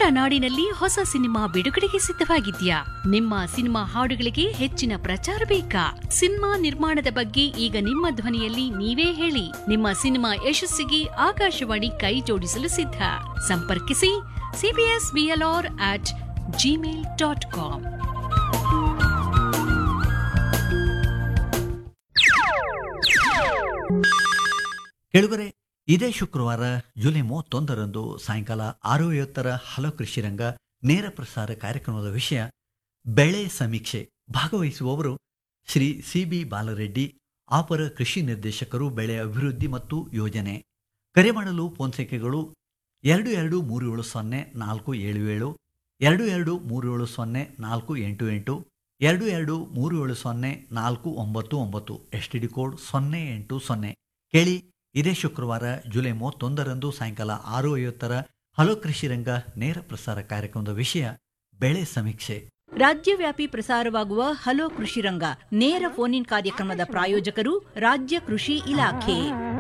ನಾಡಿನಲ್ಲಿ ಹೊಸ ಸಿನಿಮಾ ಬಿಡುಗಡೆಗೆ ಸಿದ್ಧವಾಗಿದ್ಯಾ ನಿಮ್ಮ ಸಿನಿಮಾ ಹಾಡುಗಳಿಗೆ ಹೆಚ್ಚಿನ ಪ್ರಚಾರ ಬೇಕಾ ಸಿನಿಮಾ ನಿರ್ಮಾಣದ ಬಗ್ಗೆ ಈಗ ನಿಮ್ಮ ಧ್ವನಿಯಲ್ಲಿ ನೀವೇ ಹೇಳಿ ನಿಮ್ಮ ಸಿನಿಮಾ ಯಶಸ್ಸಿಗೆ ಆಕಾಶವಾಣಿ ಕೈ ಜೋಡಿಸಲು ಸಿದ್ಧ ಸಂಪರ್ಕಿಸಿ CBS BLR at Gmail dot com ಕೆಳಗರೆ ಇದೇ ಶುಕ್ರವಾರ ಜುಲೈ ಮೂವತ್ತೊಂದರಂದು ಸಾಯಂಕಾಲ ಆರು ಐವತ್ತರ ಹಲೋ ಕೃಷಿರಂಗ ನೇರ ಪ್ರಸಾರ ಕಾರ್ಯಕ್ರಮದ ವಿಷಯ ಬೆಳೆ ಸಮೀಕ್ಷೆ ಭಾಗವಹಿಸುವವರು ಶ್ರೀ ಸಿ ಬಿ ಬಾಲರೆಡ್ಡಿ ಅಪರ ಕೃಷಿ ನಿರ್ದೇಶಕರು ಬೆಳೆ ಅಭಿವೃದ್ಧಿ ಮತ್ತು ಯೋಜನೆ ಕರೆ ಮಾಡಲು ಫೋನ್ ಸಂಖ್ಯೆಗಳು ಎರಡು ಎರಡು ಮೂರು ಏಳು ಸೊನ್ನೆ ನಾಲ್ಕು ಏಳು ಏಳು ಎರಡು ಎರಡು ಮೂರು ಏಳು ಸೊನ್ನೆ ನಾಲ್ಕು ಎಂಟು ಎಂಟು ಎರಡು ಎರಡು ಮೂರು ಏಳು ಸೊನ್ನೆ ನಾಲ್ಕು ಒಂಬತ್ತು ಒಂಬತ್ತು ಎಸ್ ಟಿ ಡಿ ಕೋಡ್ ಸೊನ್ನೆ ಎಂಟು ಸೊನ್ನೆ ಕೇಳಿ ಇದೇ ಶುಕ್ರವಾರ ಜುಲೈ ಮೂವತ್ತೊಂದರಂದು ಸಾಯಂಕಾಲ ಆರು ಐವತ್ತರ ಹಲೋ ಕೃಷಿರಂಗ ನೇರ ಪ್ರಸಾರ ಕಾರ್ಯಕ್ರಮದ ವಿಷಯ ಬೆಳೆ ಸಮೀಕ್ಷೆ ರಾಜ್ಯವ್ಯಾಪಿ ಪ್ರಸಾರವಾಗುವ ಹಲೋ ಕೃಷಿರಂಗ ನೇರ ಫೋನ್ ಇನ್ ಕಾರ್ಯಕ್ರಮದ ಪ್ರಾಯೋಜಕರು ರಾಜ್ಯ ಕೃಷಿ ಇಲಾಖೆ